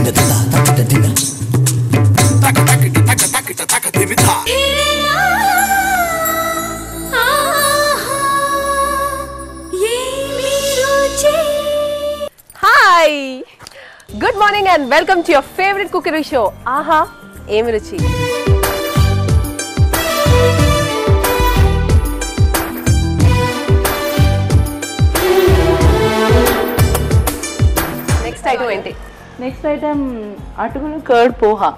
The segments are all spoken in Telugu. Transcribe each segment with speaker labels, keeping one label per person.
Speaker 1: Hi good morning and welcome to your favourite cookery show Aha Emi Ruchi next item ఏంటి
Speaker 2: నెక్స్ట్ ఐటమ్ అటుకులు కర్డ్ పోహా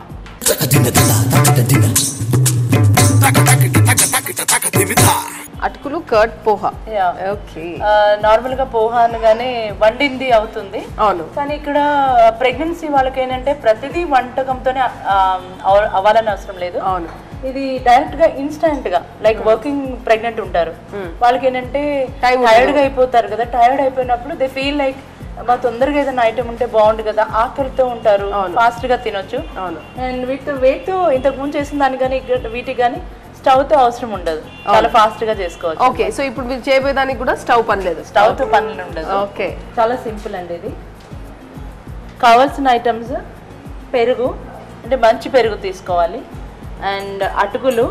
Speaker 1: అటుకులు curd poha
Speaker 2: Yeah.
Speaker 1: Okay
Speaker 2: normal గా పోహా అనగానే వండింది అవుతుంది
Speaker 1: అవును
Speaker 2: కానీ ఇక్కడ ప్రెగ్నెన్సీ వాళ్ళకి ఏంటంటే ప్రతిదీ వంటకంతోనే ఆ, అవ- అవ్వాలని అవసరం లేదు
Speaker 1: అవును
Speaker 2: ఇది డైరెక్ట్ గా ఇన్స్టంట్ గా లైక్ వర్కింగ్ ప్రెగ్నెంట్ ఉంటారు వాళ్ళకి ఏంటంటే
Speaker 1: Time
Speaker 2: టైర్డ్ గా అయిపోతారు కదా టైర్డ్ అయిపోయినప్పుడు దే ఫీల్ లైక్ మా తొందరగా ఏదైనా ఐటమ్ ఉంటే బాగుండు కదా ఆకలితో ఉంటారు ఫాస్ట్ గా తినొచ్చు
Speaker 1: అవును
Speaker 2: అండ్ వీటితో వెయిట్ ఇంతకు ముందు చేసిన దాని కానీ వీటికి కానీ స్టవ్ తో అవసరం ఉండదు చాలా ఫాస్ట్ గా చేసుకోవచ్చు
Speaker 1: ఓకే సో ఇప్పుడు మీరు చేయబోయేదానికి కూడా స్టవ్ పని లేదు
Speaker 2: స్టవ్ తో పనులు ఉండదు
Speaker 1: ఓకే
Speaker 2: చాలా సింపుల్ అండి ఇది కావాల్సిన ఐటమ్స్ పెరుగు అంటే మంచి పెరుగు తీసుకోవాలి అండ్ అటుకులు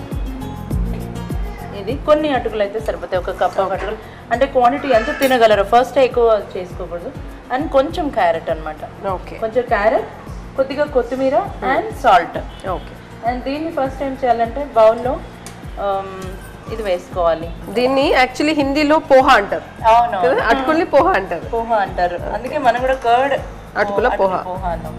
Speaker 2: ఇది కొన్ని అటుకులు అయితే సరిపోతాయి ఒక కప్ ఆఫ్ అటుకులు అంటే క్వాంటిటీ ఎంత తినగలరు ఫస్ట్ ఎక్కువ చేసుకోకూడదు అండ్ కొంచెం క్యారెట్ అన్నమాట
Speaker 1: ఓకే
Speaker 2: కొంచెం క్యారెట్ కొద్దిగా కొత్తిమీర అండ్ సాల్ట్
Speaker 1: ఓకే
Speaker 2: అండ్ దీన్ని ఫస్ట్ ఏం చేయాలంటే బౌల్లో ఇది వేసుకోవాలి
Speaker 1: దీన్ని యాక్చువల్లీ హిందీలో పోహా అంటారు
Speaker 2: అవును
Speaker 1: కదా అటుకుల్ని పోహా అంటారు
Speaker 2: పోహా అంటారు అందుకే మనం కూడా కర్డ్
Speaker 1: అటుకుల పోహా.
Speaker 2: పోహా అన్నాం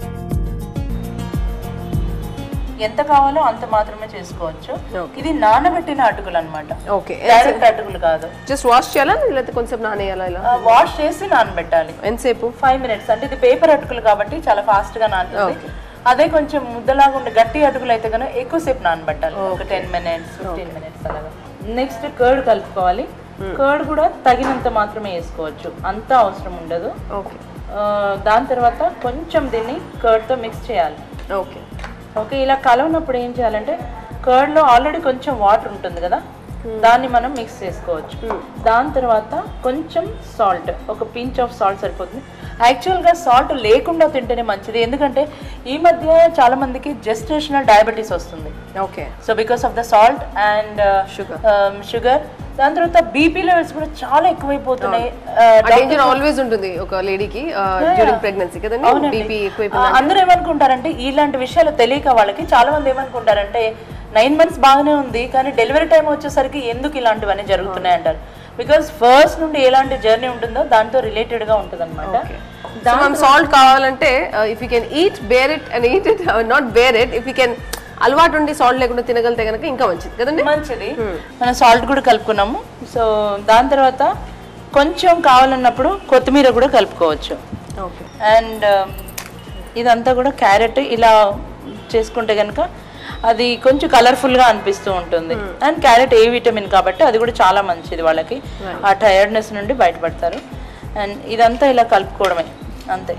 Speaker 2: ఎంత కావాలో అంత మాత్రమే చేసుకోవచ్చు
Speaker 1: Okay.
Speaker 2: ఇది నానబెట్టిన అటుకులు అనమాట
Speaker 1: ఓకే
Speaker 2: డైరెక్ట్ అటుకులు కాదు
Speaker 1: జస్ట్ వాష్ చేయాలా లేకపోతే కొంచెం నానేయాలా ఇలా
Speaker 2: వాష్ చేసి నానబెట్టాలి
Speaker 1: ఎంతసేపు
Speaker 2: ఫైవ్ మినిట్స్ అంటే ఇది పేపర్ అటుకులు కాబట్టి చాలా ఫాస్ట్ గా నానుతుంది అదే కొంచెం ముద్దలాగా ఉండే గట్టి అటుకులు అయితే కనుక ఎక్కువసేపు నానబెట్టాలి ఒక టెన్ మినిట్స్ ఫిఫ్టీన్ మినిట్స్ అలాగా నెక్స్ట్ కర్డ్ కలుపుకోవాలి కర్డ్ కూడా తగినంత మాత్రమే వేసుకోవచ్చు అంత అవసరం ఉండదు
Speaker 1: ఓకే
Speaker 2: ఆ, దాని తర్వాత కొంచెం దీన్ని కర్డ్తో మిక్స్ చేయాలి
Speaker 1: ఓకే
Speaker 2: ఓకే ఇలా కలవనప్పుడు ఏం చేయాలంటే కర్డ్లో ఆల్రెడీ కొంచెం వాటర్ ఉంటుంది కదా దాన్ని మనం మిక్స్ చేసుకోవచ్చు దాని తర్వాత కొంచెం సాల్ట్ ఒక పించ్ ఆఫ్ సాల్ట్ సరిపోతుంది యాక్చువల్గా సాల్ట్ లేకుండా తింటేనే మంచిది ఎందుకంటే ఈ మధ్య చాలా మందికి జెస్టేషనల్ డయాబెటీస్ వస్తుంది
Speaker 1: okay
Speaker 2: so because of the salt and
Speaker 1: Sugar.
Speaker 2: Sugar దాని తర్వాత బీపీ లెవెల్స్ కూడా చాలా ఎక్కువైపోతున్నాయి ఆ,
Speaker 1: ఆ డేంజర్ ఆల్వేస్ ఉంటుంది ఒక లేడీకి డ్యూరింగ్ ప్రెగ్నెన్సీ కదండి
Speaker 2: అవునండి.
Speaker 1: బీపీ
Speaker 2: ఆ,
Speaker 1: ఎక్కువైపోయింది
Speaker 2: అందరూ ఏమనుకుంటారంటే ఇలాంటి విషయాలు తెలియక వాళ్ళకి చాలా మంది ఏమనుకుంటారంటే నైన్ మంత్స్ బాగానే ఉంది కానీ డెలివరీ టైం వచ్చేసరికి ఎందుకు ఇలాంటివన్నీ జరుగుతున్నాయి అంటారు బికాస్ ఫస్ట్ నుండి ఎలాంటి జర్నీ ఉంటుందో దాంతో రిలేటెడ్ గా ఉంటుంది అనమాట
Speaker 1: సో మనం సాల్ట్ కావాలంటే if you can eat bear it and eat it not bear it if you can అలవాటు ఉండి సాల్ట్ లేకుండా తినగలితే కనుక ఇంకా మంచిది కదండి
Speaker 2: మంచిది మనం సాల్ట్ కూడా కలుపుకున్నాము సో దాని తర్వాత కొంచెం కావాలన్నప్పుడు కొత్తిమీర కూడా కలుపుకోవచ్చు
Speaker 1: ఓకే
Speaker 2: అండ్ ఇదంతా కూడా క్యారెట్ ఇలా చేసుకుంటే కనుక అది కొంచెం కలర్ఫుల్గా అనిపిస్తూ ఉంటుంది అండ్ క్యారెట్ ఏ విటమిన్ కాబట్టి అది కూడా చాలా మంచిది వాళ్ళకి ఆ టైర్డ్నెస్ నుండి బయటపడతారు అండ్ ఇదంతా ఇలా కలుపుకోవడమే అంతే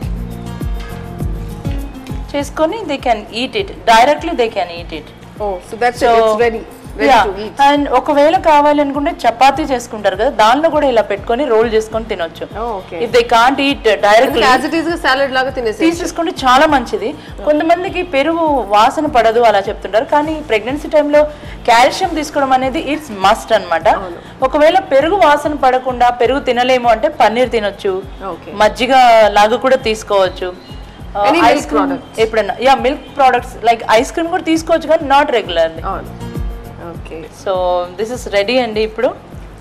Speaker 2: చేసుకొని they can eat it directly they can eat it
Speaker 1: oh so that's it's ready ready to eat
Speaker 2: and ఒకవేళ కావాలి అనుకుంటే చపాతీ చేసుకుంటారు కదా దానిలో కూడా ఇలా పెట్టుకొని రోల్ చేసుకొని తినొచ్చు
Speaker 1: okay
Speaker 2: if they can't eat directly
Speaker 1: as it is salad లాగా తినేసి
Speaker 2: తీసేసుకుంటే చాలా మంచిది కొంతమందికి పెరుగు వాసన పడదు అలా చెప్తుంటారు కానీ ప్రెగ్నెన్సీ టైంలో కాల్షియం తీసుకోవడం అనేది ఇట్స్ మస్ట్ అన్నమాట ఒకవేళ పెరుగు వాసన పడకుండా పెరుగు తినలేము అంటే పన్నీర్ తినొచ్చు
Speaker 1: ఓకే
Speaker 2: మజ్జిగ లాగా కూడా తీసుకోవచ్చు
Speaker 1: Any
Speaker 2: ఐస్
Speaker 1: milk
Speaker 2: క్రీమ్ ఎప్పుడన్నా yeah milk products like ice cream కూడా తీసుకోవచ్చు కానీ నాట్ రెగ్యులర్లీ
Speaker 1: అవును okay
Speaker 2: so this is ready అండి ఇప్పుడు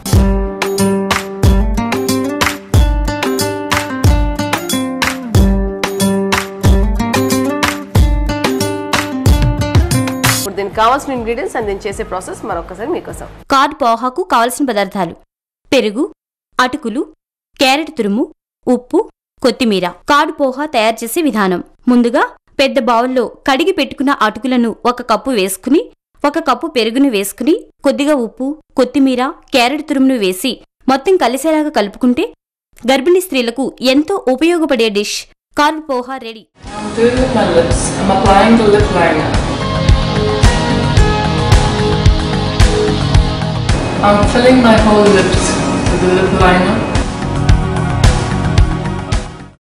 Speaker 1: ఇప్పుడు దీనికి కావాల్సిన ఇంగ్రీడియంట్స్ అండ్ దీన్ని చేసే ప్రాసెస్ మరొకసారి మీకోసం
Speaker 3: కార్డ్ పోహాకు కావలసిన పదార్థాలు పెరుగు అటుకులు క్యారెట్ తురుము ఉప్పు కొత్తిమీర కార్డ్ పోహా తయారు చేసే విధానం ముందుగా పెద్ద బౌల్లో కడిగి పెట్టుకున్న అటుకులను ఒక కప్పు వేసుకుని ఒక కప్పు పెరుగును వేసుకుని కొద్దిగా ఉప్పు కొత్తిమీర క్యారెట్ తురుమును వేసి మొత్తం కలిసేలాగా కలుపుకుంటే గర్భిణీ స్త్రీలకు ఎంతో ఉపయోగపడే dish curd poha ready
Speaker 4: I'm doing with my lips. I'm applying the lip liner. I'm filling my whole lips with the lip liner.